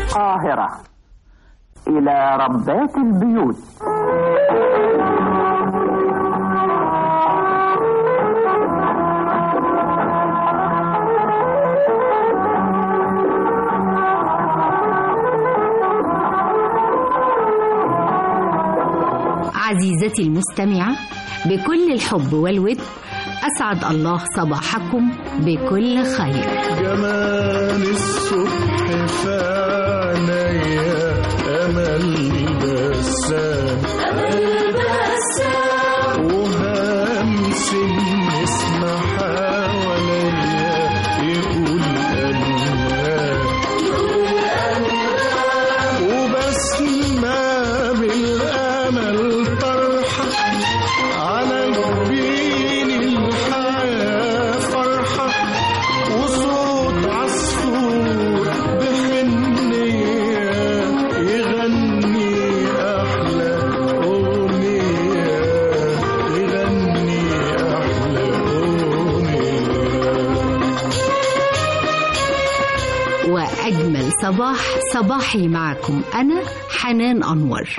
القاهرة إلى ربات البيوت عزيزتي المستمعة بكل الحب والود أسعد الله صباحكم بكل خير جمال الصبح في عينيا امل بسام وهمس النسمة حواليا يقول أنام وبسمة بالأمل طرحة على جبين الحياة فرحة وصوت عصفور بحنية يغني أحلى أغنية يغني أحلى أغنية وأجمل صباح صباحي معكم أنا حنان أنور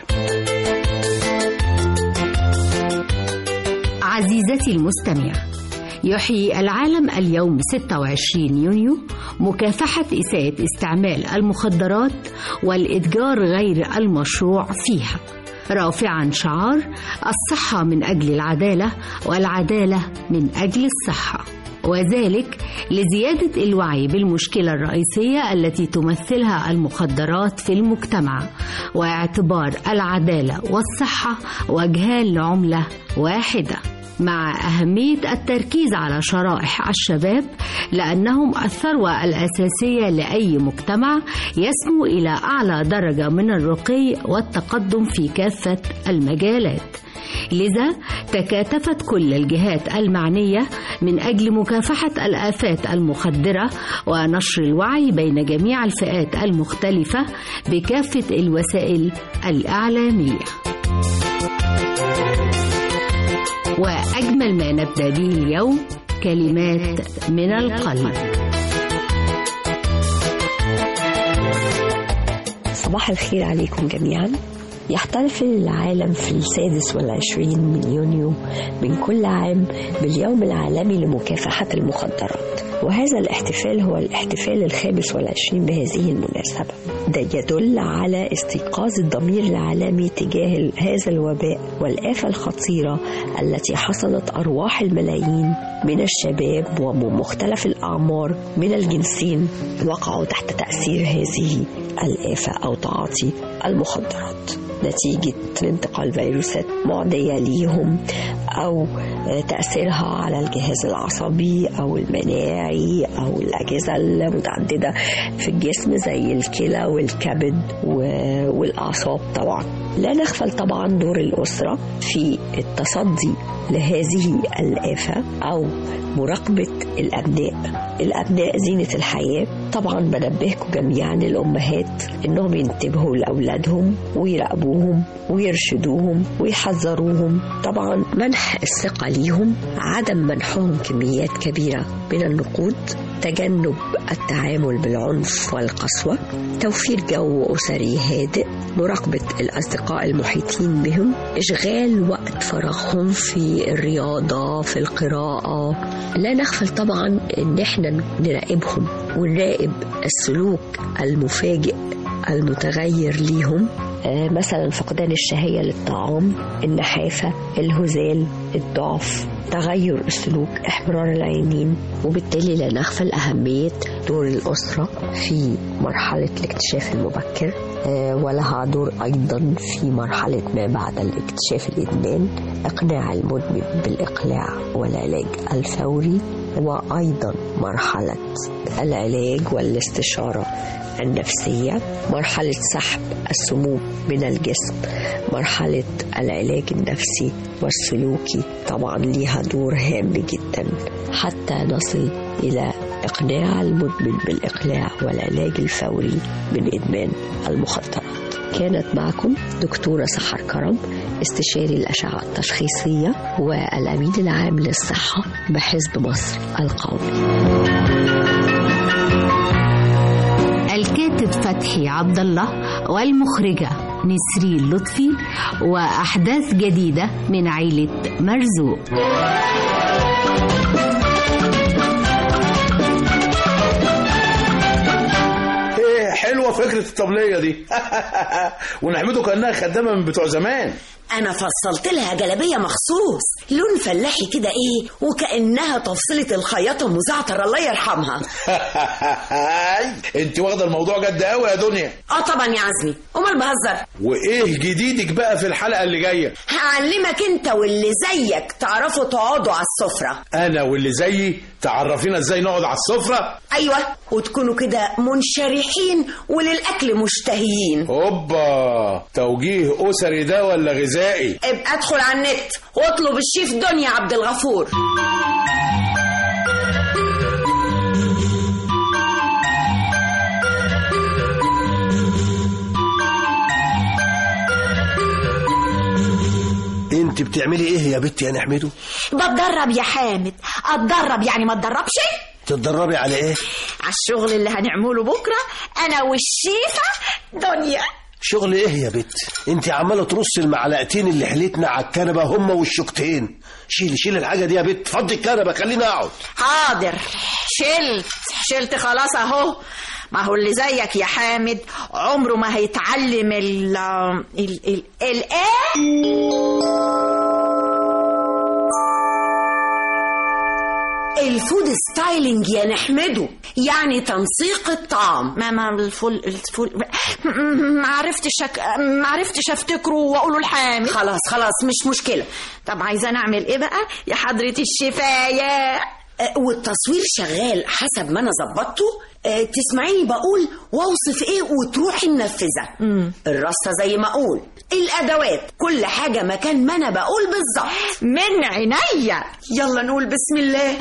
عزيزتي المستمعة يحيي العالم اليوم 26 يونيو مكافحة إساءة استعمال المخدرات والإتجار غير المشروع فيها رافعا شعار الصحة من أجل العدالة والعدالة من أجل الصحة وذلك لزيادة الوعي بالمشكلة الرئيسية التي تمثلها المخدرات في المجتمع واعتبار العدالة والصحة وجهان لعملة واحدة مع أهمية التركيز على شرائح الشباب لأنهم الثروة الأساسية لأي مجتمع يسمو إلى أعلى درجة من الرقي والتقدم في كافة المجالات لذا تكاتفت كل الجهات المعنية من أجل مكافحة الآفات المخدرة ونشر الوعي بين جميع الفئات المختلفة بكافة الوسائل الإعلامية. وأجمل ما نبدأ به اليوم كلمات من القلب. صباح الخير عليكم جميعا يحتفل العالم في السادس والعشرين من يونيو من كل عام باليوم العالمي لمكافحة المخدرات وهذا الاحتفال هو الاحتفال الخامس والعشرين بهذه المناسبة ده يدل على استيقاظ الضمير العالمي تجاه هذا الوباء والآفة الخطيرة التي حصلت أرواح الملايين من الشباب ومختلف الأعمار من الجنسين وقعوا تحت تأثير هذه الآفة أو تعاطي المخدرات نتيجة انتقال فيروسات معدية ليهم أو تأثيرها على الجهاز العصبي أو المناعي أو الأجهزة المتعددة في الجسم زي الكلى والكبد والأعصاب طبعا لا نغفل طبعا دور الأسرة في التصدي لهذه الآفة أو مراقبة الأبناء الأبناء زينة الحياة طبعا بنبهكم جميعا الأمهات إنهم ينتبهوا لأولادهم ويراقبوهم ويرشدوهم ويحذروهم طبعا منح الثقة ليهم عدم منحهم كميات كبيرة من النقود تجنب التعامل بالعنف والقسوة توفير جو أسري هادئ مراقبة الأصدقاء المحيطين بهم إشغال وقت فراغهم في الرياضة في القراءة لا نغفل طبعا إن احنا نراقبهم ونراقب السلوك المفاجئ المتغير ليهم آه مثلا فقدان الشهية للطعام النحافة الهزال الضعف تغير السلوك احمرار العينين وبالتالي لا نغفل أهمية دور الأسرة في مرحلة الاكتشاف المبكر آه ولها دور أيضا في مرحلة ما بعد الاكتشاف الإدمان إقناع المدمن بالإقلاع والعلاج الفوري وأيضا مرحلة العلاج والاستشارة النفسية مرحلة سحب السموم من الجسم مرحلة العلاج النفسي والسلوكي طبعا ليها دور هام جدا حتى نصل إلى إقناع المدمن بالإقلاع والعلاج الفوري من إدمان المخدرات كانت معكم دكتورة سحر كرم استشاري الأشعة التشخيصية والأمين العام للصحة بحزب مصر القومي الكاتب الكاتب فتحي عبد الله والمخرجة نسرين لطفي وأحداث جديدة من عيلة مرزوق ايه حلوه فكره الطبليه دي ونحمده كانها خدامه من بتوع زمان انا فصلت لها جلابيه مخصوص لون فلاحي كده ايه وكانها تفصيله الخياطه ام زعتر الله يرحمها انت واخده الموضوع جد قوي يا دنيا اه طبعا يا عزمي امال بهزر وايه جديدك بقى في الحلقه اللي جايه هعلمك انت واللي زيك تعرفوا تقعدوا على السفره انا واللي زيي تعرفينا ازاي نقعد على السفره ايوه وتكونوا كده منشرحين وللاكل مشتهيين هوبا توجيه اسري ده ولا غذائي ابقى ادخل على النت واطلب الشيف دنيا عبد الغفور انت بتعملي ايه يا بنتي يا نحمده بتدرب يا حامد اتدرب يعني ما اتدربش تتدربي على ايه على الشغل اللي هنعمله بكره انا والشيفه دنيا شغل ايه يا بت انت عماله ترص المعلقتين اللي حليتنا على الكنبه هما والشوكتين شيلي شيلي الحاجه دي يا بت فضي الكنبه خليني اقعد حاضر شلت شلت خلاص اهو ما هو اللي زيك يا حامد عمره ما هيتعلم ال ال ال ال ايه الفود ستايلينج يا نحمده يعني تنسيق الطعام ما ما الفول الفول ما عرفتش أك... ما عرفتش افتكره واقوله الحامد خلاص خلاص مش مشكله طب عايزه نعمل ايه بقى يا حضره الشفايه أه، والتصوير شغال حسب ما انا ظبطته أه، تسمعيني بقول واوصف ايه وتروحي منفذه الرصه زي ما اقول الادوات كل حاجه مكان ما انا بقول بالظبط من عينيا يلا نقول بسم الله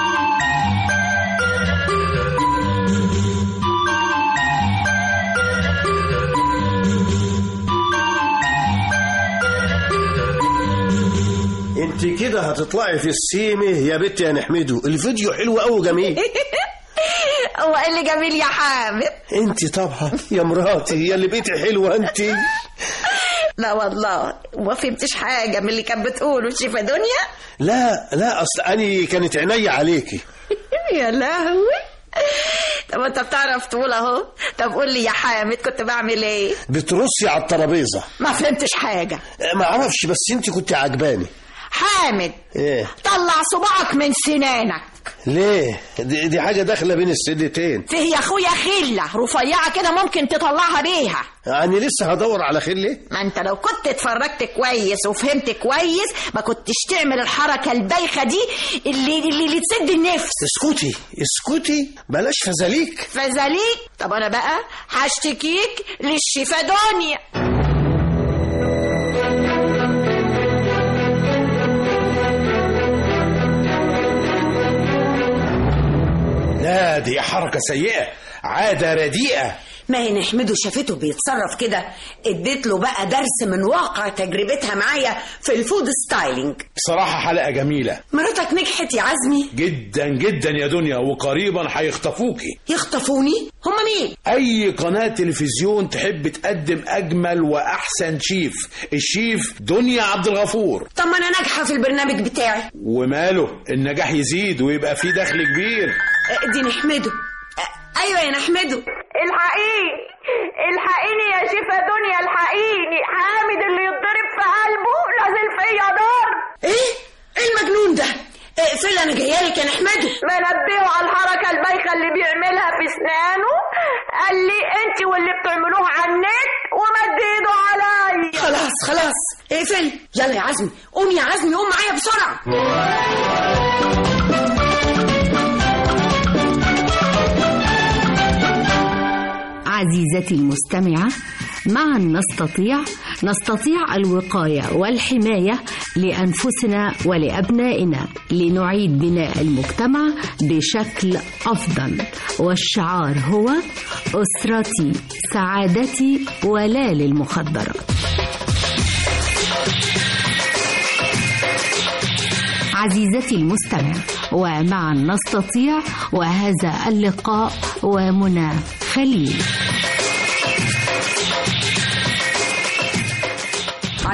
انت كده هتطلعي في السيمه يا بت يا نحمده الفيديو حلو قوي جميل هو ايه اللي جميل يا حامد انت طبعا يا مراتي هي اللي بيتي حلوه انت لا والله ما فهمتش حاجه من اللي كانت بتقوله شايفه دنيا لا لا اصل اني كانت عينيا عليكي يا لهوي طب انت بتعرف تقول اهو طب قول لي يا حامد كنت بعمل ايه بترصي على الترابيزه ما فهمتش حاجه ما اعرفش بس انت كنت عجباني حامد ايه طلع صباعك من سنانك ليه دي, دي حاجه داخله بين السدتين فيه يا اخويا خله رفيعه كده ممكن تطلعها بيها يعني لسه هدور على خلي ما انت لو كنت اتفرجت كويس وفهمت كويس ما كنتش تعمل الحركه البايخه دي اللي اللي, اللي تسد النفس اسكتي اسكتي بلاش فزاليك فزليك طب انا بقى هشتكيك للشفا دنيا لا دي حركه سيئه عاده رديئه ما هي نحمده شافته بيتصرف كده اديت له بقى درس من واقع تجربتها معايا في الفود ستايلينج بصراحه حلقه جميله مراتك نجحت يا عزمي جدا جدا يا دنيا وقريبا هيخطفوكي يخطفوني هما مين اي قناه تلفزيون تحب تقدم اجمل واحسن شيف الشيف دنيا عبد الغفور طب ما انا ناجحه في البرنامج بتاعي وماله النجاح يزيد ويبقى فيه دخل كبير اه، دي نحمده اه، ايوه يا نحمده الحقيني الحقيني يا شيفة دنيا الحقيني حامد اللي يتضرب في قلبه نازل فيا نار ايه ايه المجنون ده اقفل انا جايه لك يا نحمده منبهه على الحركة البايخة اللي بيعملها في اسنانه قال لي انت واللي بتعملوه على النت ومد ايده عليا خلاص خلاص اقفل يلا يا عزمي قوم يا عزمي قوم معايا بسرعه عزيزتي المستمعة معا نستطيع نستطيع الوقاية والحماية لأنفسنا ولأبنائنا لنعيد بناء المجتمع بشكل أفضل والشعار هو أسرتي سعادتي ولا للمخدرات عزيزتي المستمع ومعا نستطيع وهذا اللقاء ومنى خليل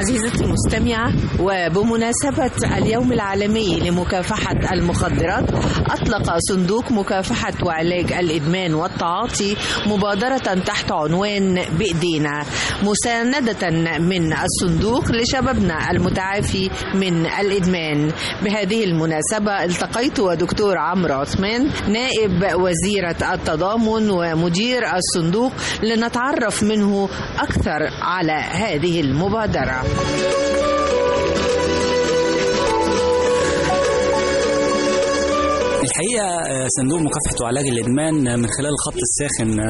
عزيزتي المستمعة وبمناسبة اليوم العالمي لمكافحة المخدرات أطلق صندوق مكافحة وعلاج الإدمان والتعاطي مبادرة تحت عنوان بإيدينا مساندة من الصندوق لشبابنا المتعافي من الإدمان بهذه المناسبة التقيت ودكتور عمرو عثمان نائب وزيرة التضامن ومدير الصندوق لنتعرف منه أكثر على هذه المبادرة الحقيقه آه، صندوق مكافحه وعلاج الادمان آه، من خلال الخط الساخن آه،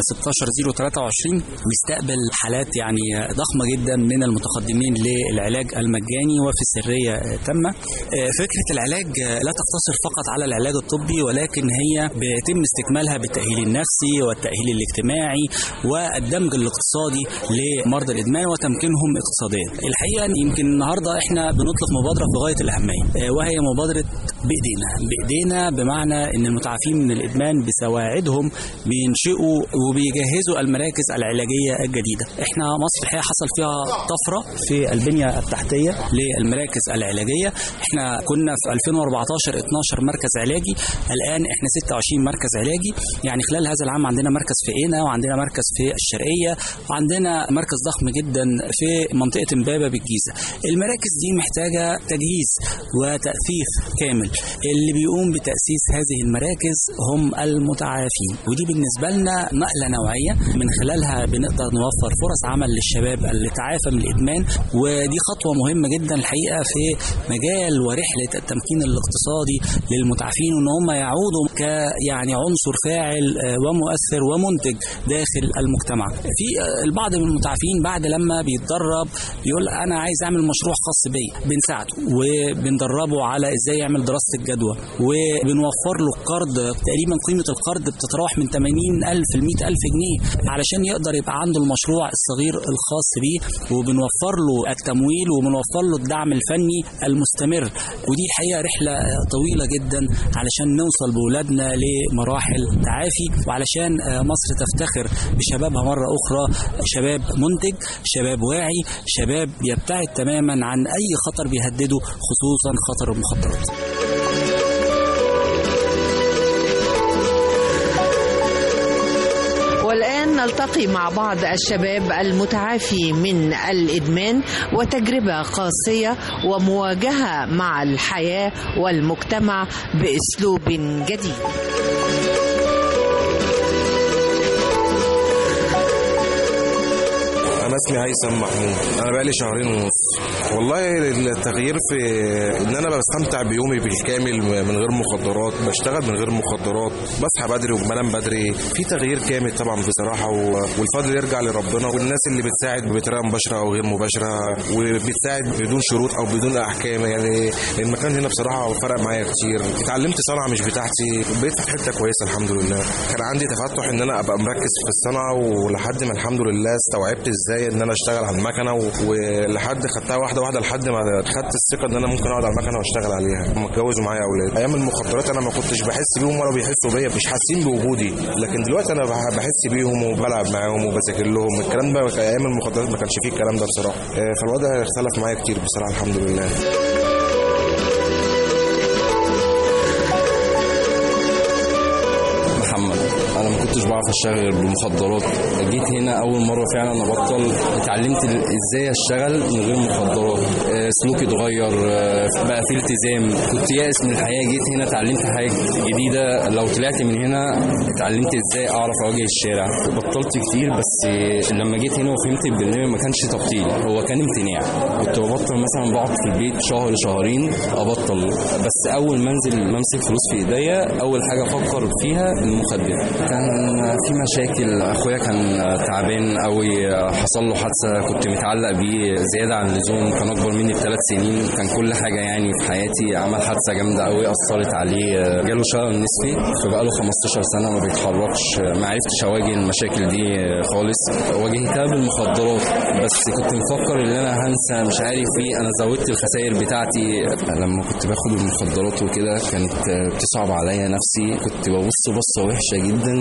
16023 بيستقبل حالات يعني آه، ضخمه جدا من المتقدمين للعلاج المجاني وفي سريه آه، تامه آه، فكره العلاج آه، لا تقتصر فقط على العلاج الطبي ولكن هي بيتم استكمالها بالتاهيل النفسي والتاهيل الاجتماعي والدمج الاقتصادي لمرضى الادمان وتمكينهم اقتصاديا الحقيقه يمكن النهارده احنا بنطلق مبادره بغايه الاهميه آه، وهي مبادره بايدينا بايدينا بمعنى ان المتعافين من الادمان بسواعدهم بينشئوا وبيجهزوا المراكز العلاجيه الجديده احنا مصر الحقيقه حصل فيها طفره في البنيه التحتيه للمراكز العلاجيه احنا كنا في 2014 12 مركز علاجي الان احنا 26 مركز علاجي يعني خلال هذا العام عندنا مركز في قنا وعندنا مركز في الشرقيه وعندنا مركز ضخم جدا في منطقه امبابه بالجيزه المراكز دي محتاجه تجهيز وتاثير كامل اللي بيقوم بتاسيس هذه المراكز هم المتعافين ودي بالنسبه لنا نقله نوعيه من خلالها بنقدر نوفر فرص عمل للشباب اللي تعافى من الادمان ودي خطوه مهمه جدا الحقيقه في مجال ورحله التمكين الاقتصادي للمتعافين وان هم يعودوا ك يعني عنصر فاعل آه، ومؤثر ومنتج داخل المجتمع في آه، البعض من المتعافين بعد لما بيتدرب يقول انا عايز اعمل مشروع خاص بيا بنساعده وبندربه على ازاي يعمل دراسه الجدوى وبنوفر له قرض تقريبا قيمه القرض بتتراوح من 80000 ل 100000 جنيه علشان يقدر يبقى عنده المشروع الصغير الخاص بيه وبنوفر له التمويل وبنوفر له الدعم الفني المستمر ودي الحقيقه رحله طويله جدا علشان نوصل بولادنا لمراحل تعافي وعلشان مصر تفتخر بشبابها مره اخرى شباب منتج شباب واعي شباب يبتعد تماما عن اي خطر بيهدده خصوصا خطر المخدرات والآن نلتقي مع بعض الشباب المتعافي من الإدمان وتجربة قاسية ومواجهة مع الحياة والمجتمع بأسلوب جديد انا اسمي هيثم محمود انا بقالي شهرين ونص والله التغيير في ان انا بستمتع بيومي بالكامل من غير مخدرات بشتغل من غير مخدرات بصحى بدري وبنام بدري في تغيير كامل طبعا بصراحه و- والفضل يرجع لربنا والناس اللي بتساعد بطريقه مباشره او غير مباشره وبتساعد بدون شروط او بدون احكام يعني المكان هنا بصراحه فرق معايا كتير اتعلمت صنعه مش بتاعتي بقيت في حته كويسه الحمد لله كان عندي تفتح ان انا ابقى مركز في الصنعه ولحد ما الحمد لله استوعبت ازاي ان انا اشتغل على المكنه و- ولحد خدتها واحده واحده لحد ما خدت الثقه ان انا ممكن اقعد على المكنه واشتغل عليها متجوز ومعايا اولاد ايام المخدرات انا ما كنتش بحس بيهم ولا بيحسوا بيا مش حاسين بوجودي لكن دلوقتي انا بح- بحس بيهم وبلعب معاهم وبذاكر لهم الكلام ده ايام المخدرات ما كانش فيه الكلام ده بصراحه آه، فالوضع اختلف معايا كتير بصراحه الحمد لله محمد انا ما كنتش بعرف اشتغل بالمخدرات جيت هنا اول مره فعلا ابطل اتعلمت ال- ازاي اشتغل من غير مخدرات آه، سلوكي اتغير آه، بقى في التزام كنت يائس من الحياه جيت هنا اتعلمت حاجه جديده لو طلعت من هنا اتعلمت ازاي اعرف اواجه الشارع بطلت كتير بس آه، لما جيت هنا وفهمت البرنامج ما كانش تبطيل هو كان امتناع كنت ببطل مثلا بقعد في البيت شهر شهرين ابطل بس اول ما انزل ممسك فلوس في ايديا اول حاجه افكر فيها المخدر كان في مشاكل اخويا كان تعبان قوي حصل له حادثه كنت متعلق بيه زياده عن اللزوم كان اكبر مني بثلاث سنين كان كل حاجه يعني في حياتي عمل حادثه جامده قوي اثرت عليه جاله شلل نصفي فبقاله 15 سنه ما بيتحركش ما عرفتش اواجه المشاكل دي خالص واجهتها بالمخدرات بس كنت مفكر ان انا هنسى مش عارف ايه انا زودت الخسائر بتاعتي لما كنت باخد المخدرات وكده كانت بتصعب عليا نفسي كنت ببص بصه وحشه جدا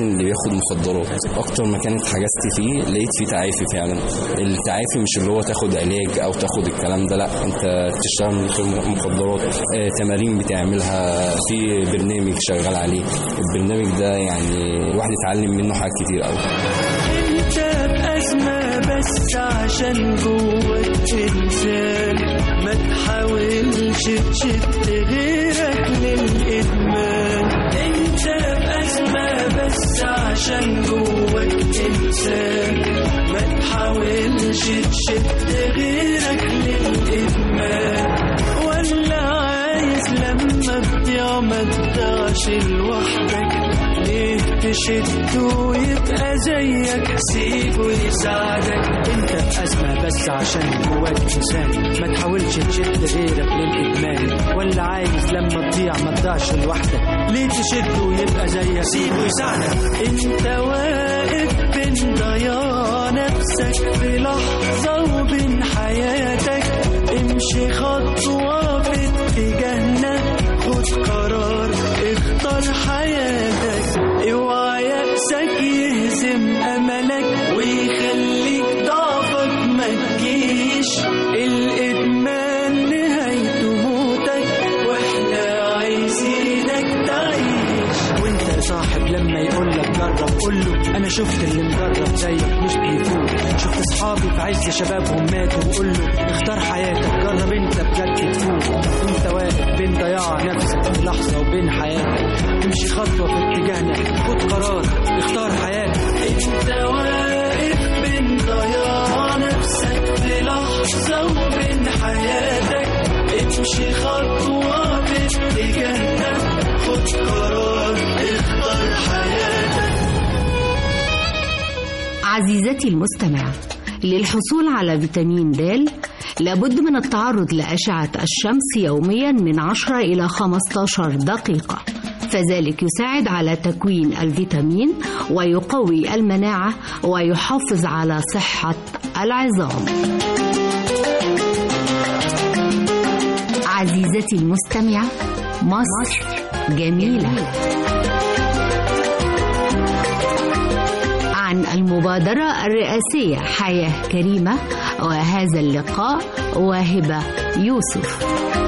اللي بياخد مخدرات اكتر مكان اتحجزت فيه لقيت فيه تعافي فعلا التعافي مش اللي هو تاخد علاج او تاخد الكلام ده لا انت تشتغل من غير مخدرات آه، تمارين بتعملها في برنامج شغال عليه البرنامج ده يعني الواحد اتعلم منه حاجات كتير قوي انت بأزمة بس عشان جواك انسان ما تحاولش تشد غيرك للإدمان انت بأزمة بس عشان جواك انسان ما تحاولش تشد غيرك للإدمان ولا عايز لما تضيع ما تضيعش لوحدك ليه تشده ويبقى زيك سيبه يساعدك انت في ازمه بس عشان جواك انسان ما تحاولش تشد غيرك للادمان ولا عايز لما تضيع ما تضيعش لوحدك ليه تشده ويبقى زيك سيبه يساعدك انت واقف بين ضياع نفسك في لحظه وبين حياتك امشي خطوه في اتجاهنا خد قرار اختار حياتك اوعى يأسك يهزم املك ويخليك ضعفك ما تجيش الادمان نهايته موتك واحنا عايزينك تعيش وانت يا صاحب لما يقولك جرب قوله انا شفت اللي مجرب زيك مش بيفوق شفت اصحابي في عز شبابهم ماتوا وقوله اختار حياتك جرب انت بجد تفوق انت واقف بين ضياع نفسك في لحظه وبين حياتك امشي خطوه في اتجاهنا خد قرار اختار حياتك انت واقف بين ضياع نفسك في لحظه وبين حياتك امشي خطوه في اتجاهنا خد قرار اختار حياتك عزيزتي المستمعة للحصول على فيتامين د لابد من التعرض لأشعة الشمس يوميا من 10 إلى 15 دقيقة فذلك يساعد على تكوين الفيتامين ويقوي المناعة ويحافظ على صحة العظام عزيزتي المستمعة مصر جميلة عن المبادرة الرئاسية حياة كريمة وهذا اللقاء واهبة يوسف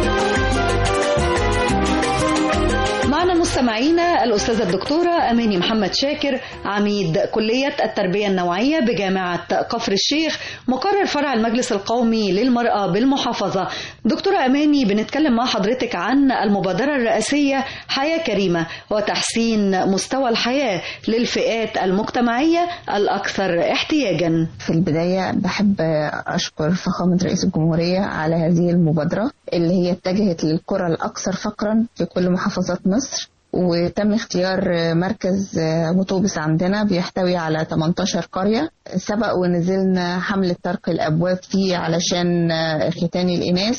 معنا مستمعينا الأستاذة الدكتورة أماني محمد شاكر عميد كلية التربية النوعية بجامعة كفر الشيخ مقرر فرع المجلس القومي للمرأة بالمحافظة دكتورة أماني بنتكلم مع حضرتك عن المبادرة الرئاسية حياة كريمة وتحسين مستوى الحياة للفئات المجتمعية الأكثر احتياجا في البداية بحب أشكر فخامة رئيس الجمهورية على هذه المبادرة اللي هي اتجهت للقرى الأكثر فقرا في كل محافظات مصر وتم اختيار مركز مطوبس عندنا بيحتوي على 18 قرية سبق ونزلنا حملة طرق الأبواب فيه علشان ختان الإناث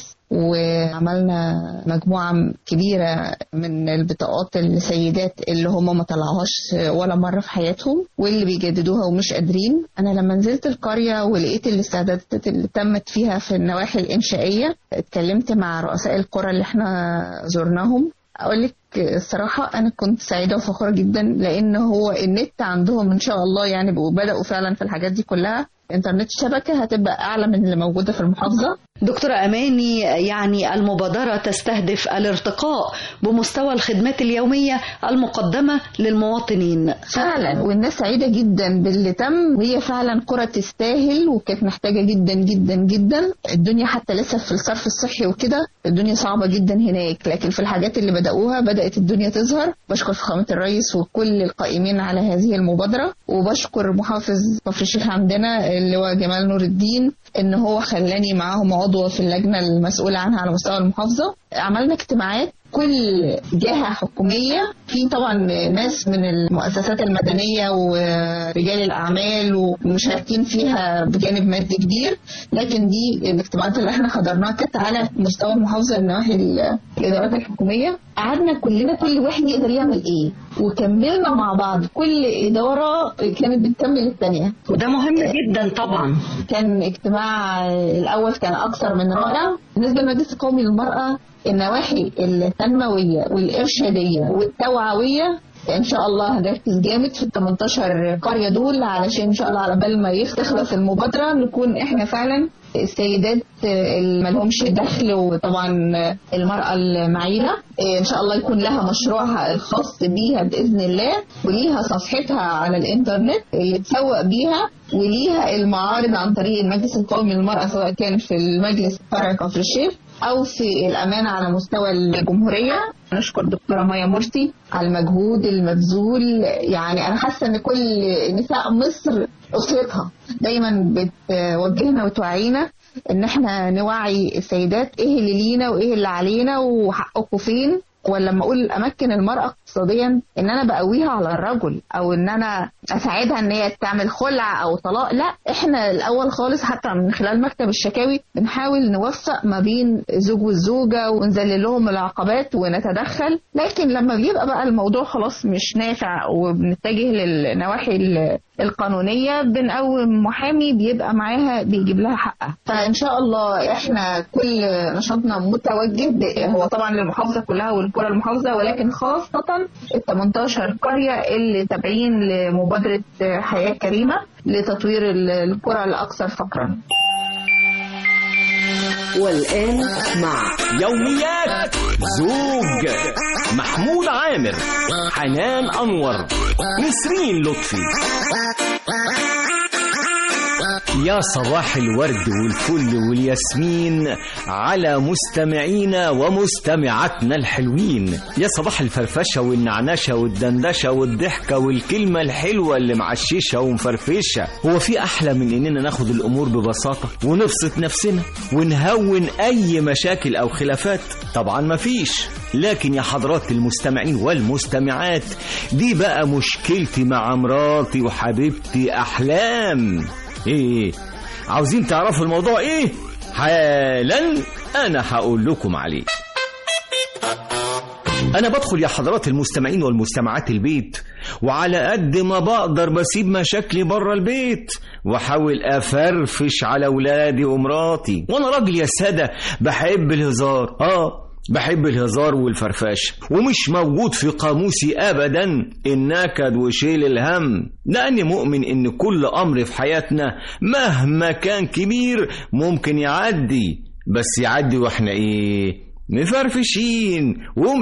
وعملنا مجموعة كبيرة من البطاقات السيدات اللي هم ما طلعوهاش ولا مرة في حياتهم واللي بيجددوها ومش قادرين أنا لما نزلت القرية ولقيت الاستعدادات اللي تمت فيها في النواحي الإنشائية اتكلمت مع رؤساء القرى اللي احنا زرناهم أقول لك الصراحة أنا كنت سعيدة وفخورة جدا لأن هو النت عندهم إن شاء الله يعني بدأوا فعلا في الحاجات دي كلها انترنت الشبكة هتبقى أعلى من اللي موجودة في المحافظة دكتورة أماني يعني المبادرة تستهدف الارتقاء بمستوى الخدمات اليومية المقدمة للمواطنين فعلا والناس سعيدة جدا باللي تم وهي فعلا قرى تستاهل وكانت محتاجة جدا جدا جدا الدنيا حتى لسه في الصرف الصحي وكده الدنيا صعبة جدا هناك لكن في الحاجات اللي بدأوها بدأت الدنيا تظهر بشكر فخامة الرئيس وكل القائمين على هذه المبادرة وبشكر محافظ كفر الشيخ عندنا اللي هو جمال نور الدين ان هو خلاني معاهم عضو في اللجنه المسؤوله عنها على مستوى المحافظه عملنا اجتماعات كل جهة حكومية في طبعا ناس من المؤسسات المدنية ورجال الأعمال ومشاركين فيها بجانب مادي كبير لكن دي الاجتماعات اللي احنا حضرناها كانت على مستوى المحافظة النواحي الإدارات الحكومية قعدنا كلنا كل واحد يقدر يعمل ايه وكملنا مع بعض كل إدارة كانت بتكمل الثانية وده مهم جدا طبعا كان اجتماع الأول كان أكثر من رائع بالنسبة للمجلس القومي للمرأة النواحي التنموية والإرشادية والتوعوية ان شاء الله هنركز جامد في ال 18 قريه دول علشان ان شاء الله على بال ما تخلص المبادره نكون احنا فعلا السيدات اللي مالهمش دخل وطبعا المرأة المعيلة إن شاء الله يكون لها مشروعها الخاص بيها بإذن الله وليها صفحتها على الإنترنت اللي تسوق بيها وليها المعارض عن طريق المجلس القومي للمرأة سواء كان في المجلس فرع كفر الشيخ أو في الأمانة على مستوى الجمهورية نشكر دكتورة مايا مرسي على المجهود المبذول يعني أنا حاسة إن كل نساء مصر أسرتها دايما بتوجهنا وتوعينا ان احنا نوعي السيدات ايه اللي لينا وايه اللي علينا وحقكم فين ولما اقول امكن المراه اقتصاديا ان انا بقويها على الرجل او ان انا اساعدها ان هي تعمل خلع او طلاق لا احنا الاول خالص حتى من خلال مكتب الشكاوي بنحاول نوفق ما بين الزوج والزوجه ونذلل لهم العقبات ونتدخل لكن لما بيبقى بقى الموضوع خلاص مش نافع وبنتجه للنواحي القانونيه بنقوم محامي بيبقى معاها بيجيب لها حقها فان شاء الله احنا كل نشاطنا متوجه هو طبعا للمحافظه كلها والقرى المحافظه ولكن خاصه ال 18 قريه اللي تابعين لمبادره حياه كريمه لتطوير القرى الاكثر فقرا والآن مع يوميات زوج محمود عامر حنان أنور نسرين لطفي يا صباح الورد والفل والياسمين على مستمعينا ومستمعاتنا الحلوين يا صباح الفرفشة والنعنشة والدندشة والضحكة والكلمة الحلوة اللي معششة ومفرفشة هو في أحلى من إننا ناخد الأمور ببساطة ونبسط نفسنا ونهون أي مشاكل أو خلافات طبعا مفيش لكن يا حضرات المستمعين والمستمعات دي بقى مشكلتي مع مراتي وحبيبتي أحلام ايه عاوزين تعرفوا الموضوع ايه حالا انا هقول لكم عليه انا بدخل يا حضرات المستمعين والمستمعات البيت وعلى قد ما بقدر بسيب مشاكلي بره البيت واحاول افرفش على ولادي ومراتي وانا راجل يا ساده بحب الهزار اه بحب الهزار والفرفشه ومش موجود في قاموسي ابدا النكد وشيل الهم لاني مؤمن ان كل امر في حياتنا مهما كان كبير ممكن يعدي بس يعدي واحنا ايه مفرفشين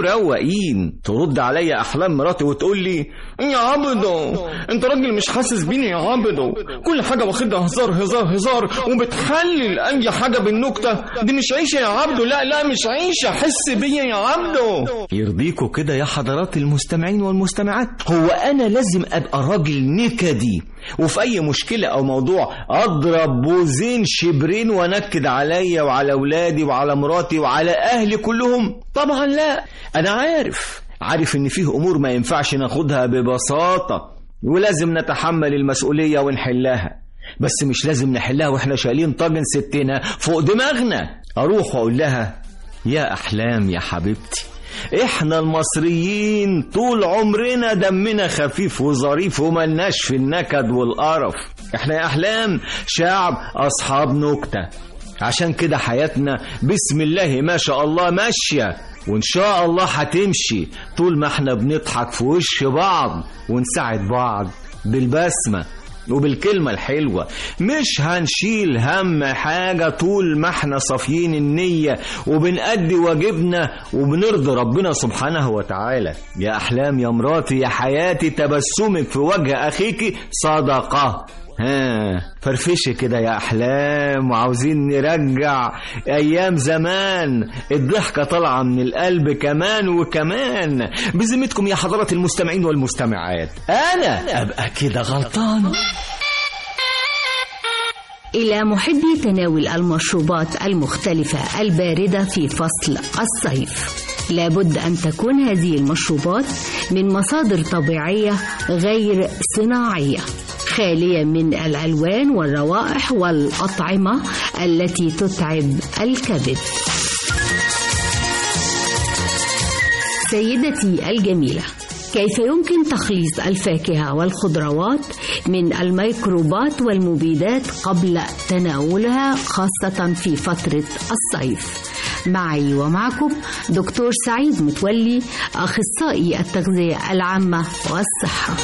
ومروقين ترد عليا احلام مراتي وتقول لي يا عبدو انت راجل مش حاسس بيني يا عبدو كل حاجه واخدها هزار هزار هزار وبتحلل اي حاجه بالنكته دي مش عيشه يا عبدو لا لا مش عيشه حس بيا يا عبدو يرضيكوا كده يا حضرات المستمعين والمستمعات هو انا لازم ابقى راجل نكدي وفي اي مشكله او موضوع اضرب بوزين شبرين وانكد عليا وعلى اولادي وعلى مراتي وعلى اهلي كلهم طبعا لا انا عارف عارف ان فيه امور ما ينفعش ناخدها ببساطه ولازم نتحمل المسؤوليه ونحلها بس مش لازم نحلها واحنا شايلين طاجن ستنا فوق دماغنا اروح واقول لها يا احلام يا حبيبتي احنا المصريين طول عمرنا دمنا خفيف وظريف وملناش في النكد والقرف احنا يا احلام شعب اصحاب نكته عشان كده حياتنا بسم الله ما شاء الله ماشيه وان شاء الله هتمشي طول ما احنا بنضحك في وش بعض ونساعد بعض بالبسمه وبالكلمة الحلوة مش هنشيل هم حاجة طول ما احنا صافيين النية وبنأدي واجبنا وبنرضي ربنا سبحانه وتعالى يا أحلام يا مراتي يا حياتي تبسمك في وجه أخيك صدقة ها فرفشي كده يا احلام وعاوزين نرجع ايام زمان الضحكه طالعه من القلب كمان وكمان بذمتكم يا حضرات المستمعين والمستمعات انا ابقى كده غلطان إلى محبي تناول المشروبات المختلفة الباردة في فصل الصيف لابد أن تكون هذه المشروبات من مصادر طبيعية غير صناعية خالية من الألوان والروائح والأطعمة التي تتعب الكبد سيدتي الجميلة كيف يمكن تخليص الفاكهة والخضروات من الميكروبات والمبيدات قبل تناولها خاصة في فترة الصيف معي ومعكم دكتور سعيد متولي أخصائي التغذية العامة والصحة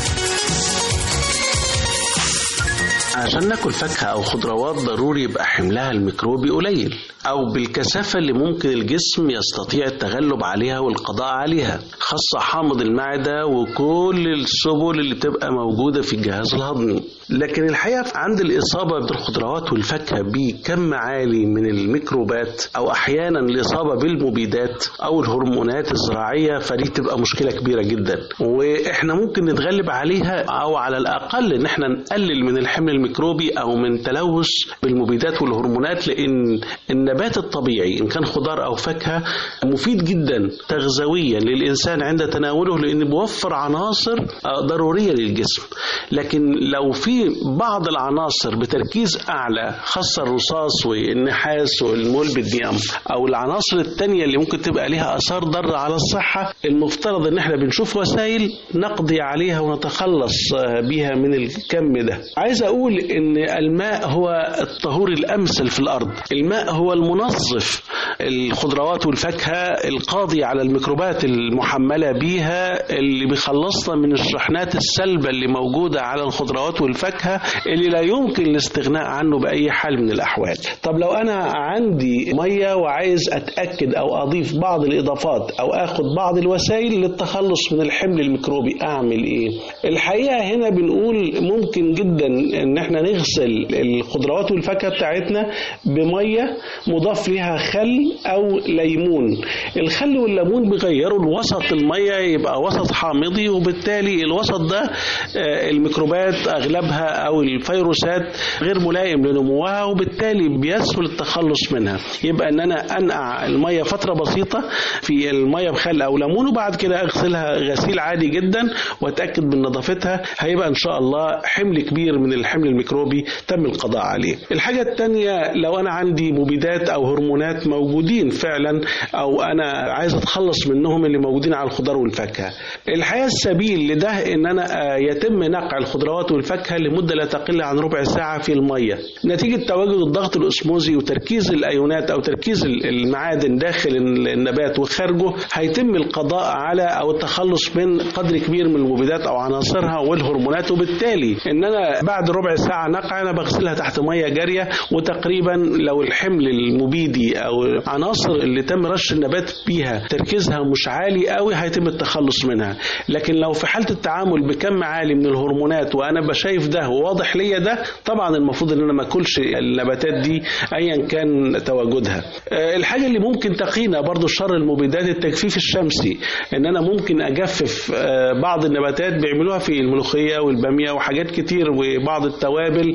عشان ناكل فاكهة أو خضروات ضروري يبقى حملها الميكروبي قليل أو بالكثافة اللي ممكن الجسم يستطيع التغلب عليها والقضاء عليها خاصة حامض المعدة وكل السبل اللي بتبقى موجودة في الجهاز الهضمي لكن الحقيقة عند الإصابة بالخضروات والفاكهة بكم عالي من الميكروبات أو أحيانا الإصابة بالمبيدات أو الهرمونات الزراعية فدي تبقى مشكلة كبيرة جدا وإحنا ممكن نتغلب عليها أو على الأقل إن إحنا نقلل من الحمل الميكروبي أو من تلوث بالمبيدات والهرمونات لأن النبات الطبيعي إن كان خضار أو فاكهة مفيد جدا تغذويا للإنسان عند تناوله لأنه بيوفر عناصر ضرورية للجسم لكن لو في بعض العناصر بتركيز أعلى خاصة الرصاص والنحاس والمولبديوم أو العناصر التانية اللي ممكن تبقى لها آثار ضارة على الصحة المفترض إن احنا بنشوف وسائل نقضي عليها ونتخلص بيها من الكم ده عايز أقول إن الماء هو الطهور الأمثل في الأرض الماء هو المنظف الخضروات والفاكهة القاضي على الميكروبات المحملة بيها اللي بيخلصنا من الشحنات السلبة اللي موجودة على الخضروات والفاكهة اللي لا يمكن الاستغناء عنه بأي حال من الأحوال طب لو أنا عندي مية وعايز أتأكد أو أضيف بعض الإضافات أو أخد بعض الوسائل للتخلص من الحمل الميكروبي أعمل إيه الحقيقة هنا بنقول ممكن جدا إن احنا نغسل الخضروات والفاكهة بتاعتنا بمية مضاف لها خل أو ليمون الخل والليمون بيغيروا الوسط المية يبقى وسط حامضي وبالتالي الوسط ده الميكروبات أغلبها أو الفيروسات غير ملائم لنموها وبالتالي بيسهل التخلص منها يبقى ان انا انقع الميه فتره بسيطه في الميه بخل او ليمون وبعد كده اغسلها غسيل عادي جدا واتاكد من نظافتها هيبقى ان شاء الله حمل كبير من الحمل الميكروبي تم القضاء عليه الحاجه الثانيه لو انا عندي مبيدات او هرمونات موجودين فعلا او انا عايز اتخلص منهم اللي موجودين على الخضار والفاكهه الحقيقه السبيل لده ان انا يتم نقع الخضروات والفاكهه لمده لا تقل عن ربع ساعه في الميه نتيجه تواجد الضغط الاسموزي وتركيز الايونات او تركيز المعادن داخل النبات وخارجه هيتم القضاء على او التخلص من قدر كبير من المبيدات او عناصرها والهرمونات وبالتالي ان انا بعد ربع ساعه نقع انا بغسلها تحت ميه جاريه وتقريبا لو الحمل المبيدي او العناصر اللي تم رش النبات بيها تركيزها مش عالي قوي هيتم التخلص منها لكن لو في حاله التعامل بكم عالي من الهرمونات وانا بشايف ده وواضح ليا ده طبعا المفروض ان انا ما اكلش النباتات دي ايا كان تواجدها الحاجه اللي ممكن تقينا برضو شر المبيدات التجفيف الشمسي ان انا ممكن اجفف بعض النباتات بيعملوها في الملوخيه والباميه وحاجات كتير وبعض التوابل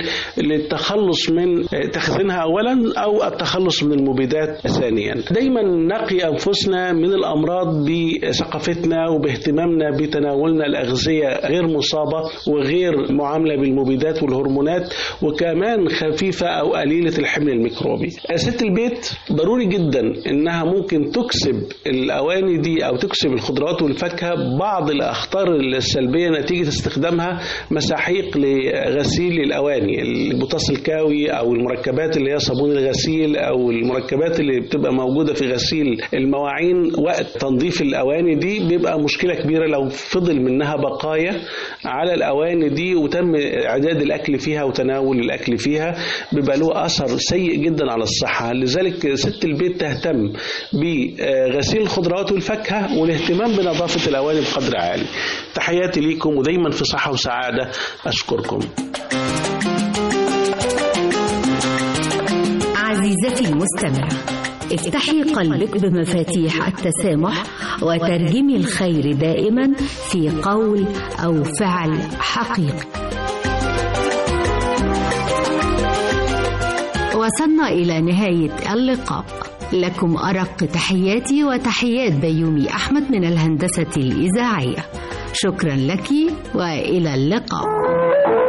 للتخلص من تخزينها اولا او التخلص من المبيدات ثانيا دايما نقي انفسنا من الامراض بثقافتنا وباهتمامنا بتناولنا الاغذيه غير مصابه وغير معامله بالمبيدات والهرمونات وكمان خفيفه او قليله الحمل الميكروبي ست البيت ضروري جدا انها ممكن تكسب الاواني دي او تكسب الخضروات والفاكهه بعض الاخطار السلبيه نتيجه استخدامها مساحيق لغسيل الاواني البوتاص الكاوي او المركبات اللي هي صابون الغسيل او المركبات اللي بتبقى موجوده في غسيل المواعين وقت تنظيف الاواني دي بيبقى مشكله كبيره لو فضل منها بقايا على الاواني دي وتم اعداد الاكل فيها وتناول الاكل فيها بيبقى له اثر سيء جدا على الصحه لذلك ست البيت تهتم بغسيل الخضروات والفاكهه والاهتمام بنظافه الاواني بقدر عالي تحياتي ليكم ودايما في صحه وسعاده اشكركم عزيزتي المستمع افتحي قلبك بمفاتيح التسامح وترجمي الخير دائما في قول او فعل حقيقي وصلنا الى نهايه اللقاء لكم ارق تحياتي وتحيات بيومي احمد من الهندسه الاذاعيه شكرا لك والى اللقاء